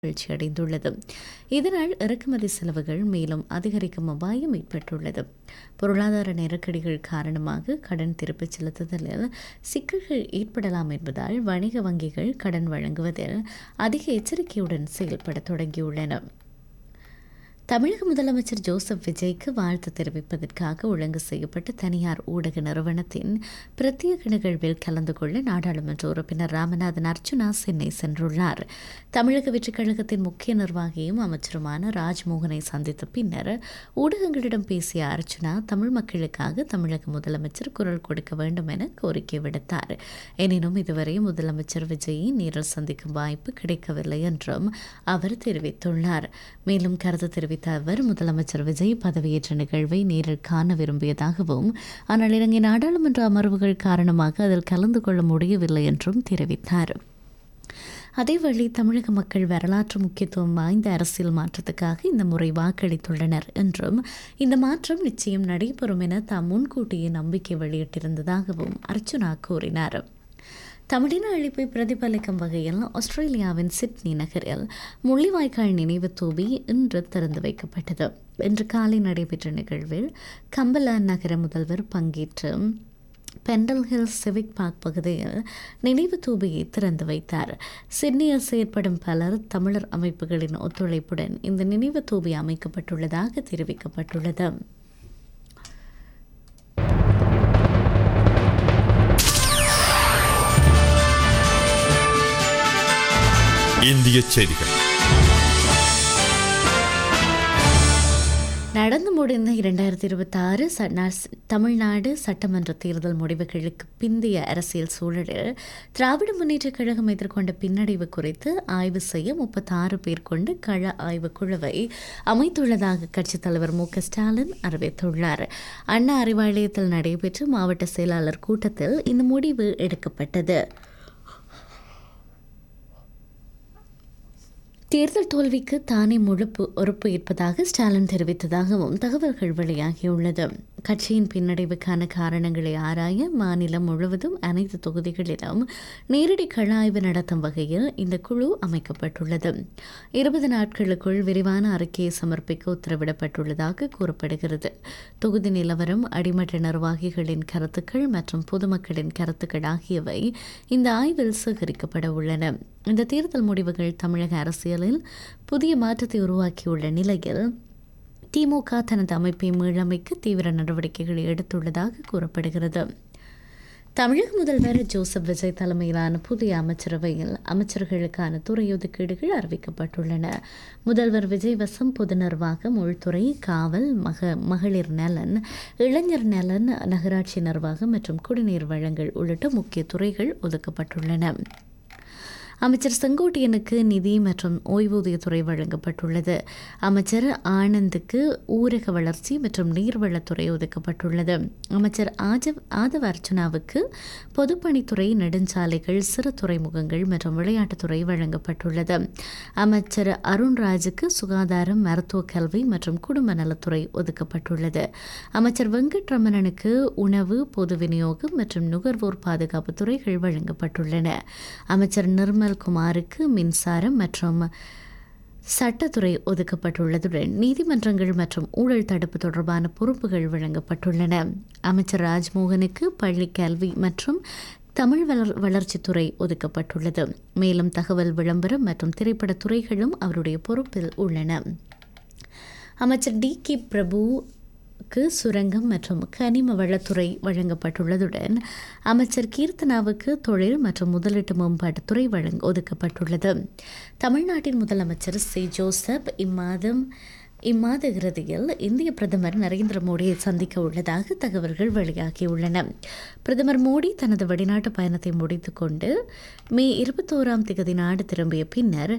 வீழ்ச்சியடைந்துள்ளது இதனால் இறக்குமதி செலவுகள் மேலும் அதிகரிக்கும் அபாயம் ஏற்பட்டுள்ளது பொருளாதார நெருக்கடிகள் காரணமாக கடன் திருப்பிச் செலுத்துதலில் சிக்கல்கள் ஏற்படலாம் என்பதால் வணிக வங்கிகள் கடன் வழங்குவதில் அதிக எச்சரிக்கையுடன் செயல்பட தொடங்கியுள்ளன தமிழக முதலமைச்சர் ஜோசப் விஜய்க்கு வாழ்த்து தெரிவிப்பதற்காக ஒழுங்கு செய்யப்பட்ட தனியார் ஊடக நிறுவனத்தின் பிரத்யேக நிகழ்வில் கலந்து கொள்ள நாடாளுமன்ற உறுப்பினர் ராமநாதன் அர்ச்சுனா சென்னை சென்றுள்ளார் தமிழக வெற்றிக் கழகத்தின் முக்கிய நிர்வாகியும் அமைச்சருமான ராஜ்மோகனை சந்தித்த பின்னர் ஊடகங்களிடம் பேசிய அர்ச்சுனா தமிழ் மக்களுக்காக தமிழக முதலமைச்சர் குரல் கொடுக்க வேண்டும் என கோரிக்கை விடுத்தார் எனினும் இதுவரை முதலமைச்சர் விஜயை நேரில் சந்திக்கும் வாய்ப்பு கிடைக்கவில்லை என்றும் அவர் தெரிவித்துள்ளார் மேலும் கருத்து தெரிவித்த அவர் முதலமைச்சர் விஜய் பதவியேற்ற நிகழ்வை நேரில் காண விரும்பியதாகவும் ஆனால் இலங்கை நாடாளுமன்ற அமர்வுகள் காரணமாக அதில் கலந்து கொள்ள முடியவில்லை என்றும் தெரிவித்தார் அதேவேளை தமிழக மக்கள் வரலாற்று முக்கியத்துவம் வாய்ந்த அரசியல் மாற்றத்துக்காக இந்த முறை வாக்களித்துள்ளனர் என்றும் இந்த மாற்றம் நிச்சயம் நடைபெறும் என தாம் முன்கூட்டியே நம்பிக்கை வெளியிட்டிருந்ததாகவும் அர்ச்சுனா கூறினார் தமிழின அழிப்பை பிரதிபலிக்கும் வகையில் ஆஸ்திரேலியாவின் சிட்னி நகரில் முள்ளிவாய்க்கால் நினைவு தூபி இன்று திறந்து வைக்கப்பட்டது இன்று காலை நடைபெற்ற நிகழ்வில் கம்பலா நகர முதல்வர் பங்கேற்று பெண்டல் ஹில்ஸ் சிவிக் பார்க் பகுதியில் நினைவு தூபியை திறந்து வைத்தார் சிட்னியில் செயற்படும் பலர் தமிழர் அமைப்புகளின் ஒத்துழைப்புடன் இந்த நினைவு தூபி அமைக்கப்பட்டுள்ளதாக தெரிவிக்கப்பட்டுள்ளது இந்திய செய்திகள் நடந்து முடிந்த இரண்டாயிரத்தி இருபத்தி ஆறு தமிழ்நாடு சட்டமன்ற தேர்தல் முடிவுகளுக்கு பிந்தைய அரசியல் சூழலில் திராவிட முன்னேற்றக் கழகம் எதிர்கொண்ட பின்னடைவு குறித்து ஆய்வு செய்ய முப்பத்தாறு பேர் கொண்டு கள ஆய்வுக் குழுவை அமைத்துள்ளதாக கட்சித் தலைவர் மு க ஸ்டாலின் அறிவித்துள்ளார் அண்ணா அறிவாலயத்தில் நடைபெற்ற மாவட்ட செயலாளர் கூட்டத்தில் இந்த முடிவு எடுக்கப்பட்டது தேர்தல் தோல்விக்கு தானே முழு பொறுப்பு இருப்பதாக ஸ்டாலின் தெரிவித்ததாகவும் தகவல்கள் வெளியாகியுள்ளது கட்சியின் பின்னடைவுக்கான காரணங்களை ஆராய மாநிலம் முழுவதும் அனைத்து தொகுதிகளிலும் நேரடி கள ஆய்வு நடத்தும் வகையில் இந்த குழு அமைக்கப்பட்டுள்ளது இருபது நாட்களுக்குள் விரிவான அறிக்கையை சமர்ப்பிக்க உத்தரவிடப்பட்டுள்ளதாக கூறப்படுகிறது தொகுதி நிலவரம் அடிமட்ட நிர்வாகிகளின் கருத்துக்கள் மற்றும் பொதுமக்களின் கருத்துக்கள் ஆகியவை இந்த ஆய்வில் சேகரிக்கப்பட உள்ளன இந்த தேர்தல் முடிவுகள் தமிழக அரசியலில் புதிய மாற்றத்தை உருவாக்கியுள்ள நிலையில் திமுக தனது அமைப்பை மீளமைக்க தீவிர நடவடிக்கைகளை எடுத்துள்ளதாக கூறப்படுகிறது தமிழக முதல்வர் ஜோசப் விஜய் தலைமையிலான புதிய அமைச்சரவையில் அமைச்சர்களுக்கான துறை ஒதுக்கீடுகள் அறிவிக்கப்பட்டுள்ளன முதல்வர் விஜய் வசம் பொது நிர்வாகம் உள்துறை காவல் மக மகளிர் நலன் இளைஞர் நலன் நகராட்சி நிர்வாகம் மற்றும் குடிநீர் வழங்கல் உள்ளிட்ட முக்கிய துறைகள் ஒதுக்கப்பட்டுள்ளன அமைச்சர் செங்கோட்டையனுக்கு நிதி மற்றும் ஓய்வூதியத்துறை வழங்கப்பட்டுள்ளது அமைச்சர் ஆனந்துக்கு ஊரக வளர்ச்சி மற்றும் நீர்வளத்துறை ஒதுக்கப்பட்டுள்ளது அமைச்சர் ஆஜவ் ஆதவ அர்ச்சனாவுக்கு பொதுப்பணித்துறை நெடுஞ்சாலைகள் சிறு துறைமுகங்கள் மற்றும் விளையாட்டுத்துறை வழங்கப்பட்டுள்ளது அமைச்சர் அருண்ராஜுக்கு சுகாதாரம் மருத்துவ கல்வி மற்றும் குடும்ப நலத்துறை ஒதுக்கப்பட்டுள்ளது அமைச்சர் வெங்கட்ரமணனுக்கு உணவு பொது விநியோகம் மற்றும் நுகர்வோர் பாதுகாப்பு துறைகள் வழங்கப்பட்டுள்ளன அமைச்சர் நிர்மல் குமாருக்கு மின்சாரம் மற்றும் சட்டத்துறை ஒதுக்கப்பட்டுள்ளதுடன் நீதிமன்றங்கள் மற்றும் ஊழல் தடுப்பு தொடர்பான பொறுப்புகள் வழங்கப்பட்டுள்ளன அமைச்சர் ராஜ்மோகனுக்கு பள்ளி கல்வி மற்றும் தமிழ் வளர் வளர்ச்சித்துறை ஒதுக்கப்பட்டுள்ளது மேலும் தகவல் விளம்பரம் மற்றும் திரைப்பட துறைகளும் அவருடைய பொறுப்பில் உள்ளன அமைச்சர் டி கே பிரபு க்கு சுரங்கம் மற்றும் கனிம வளத்துறை வழங்கப்பட்டுள்ளதுடன் அமைச்சர் கீர்த்தனாவுக்கு தொழில் மற்றும் முதலீட்டு மேம்பாட்டுத்துறை வழங்க ஒதுக்கப்பட்டுள்ளது தமிழ்நாட்டின் முதலமைச்சர் சி ஜோசப் இம்மாதம் இம்மாத இறுதியில் இந்திய பிரதமர் நரேந்திர மோடியை சந்திக்க உள்ளதாக தகவல்கள் வெளியாகியுள்ளன பிரதமர் மோடி தனது வெளிநாட்டு பயணத்தை முடித்துக்கொண்டு மே இருபத்தோராம் தேதி நாடு திரும்பிய பின்னர்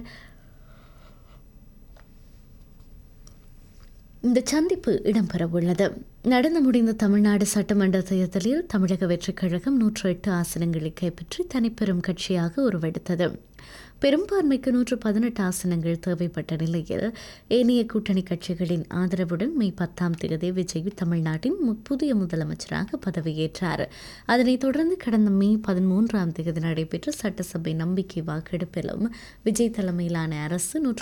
இந்த சந்திப்பு இடம்பெறவுள்ளது நடந்து முடிந்த தமிழ்நாடு சட்டமன்ற தேர்தலில் தமிழக வெற்றிக் கழகம் நூற்று எட்டு ஆசனங்களை கைப்பற்றி தனிப்பெரும் கட்சியாக உருவெடுத்தது பெரும்பான்மைக்கு நூற்று பதினெட்டு ஆசனங்கள் தேவைப்பட்ட நிலையில் ஏனைய கூட்டணி கட்சிகளின் ஆதரவுடன் மே பத்தாம் தேதி விஜய் தமிழ்நாட்டின் மு- புதிய முதலமைச்சராக பதவியேற்றார் அதனைத் தொடர்ந்து கடந்த மே பதிமூன்றாம் தேதி நடைபெற்ற சட்டசபை நம்பிக்கை வாக்கெடுப்பிலும் விஜய் தலைமையிலான அரசு நூற்று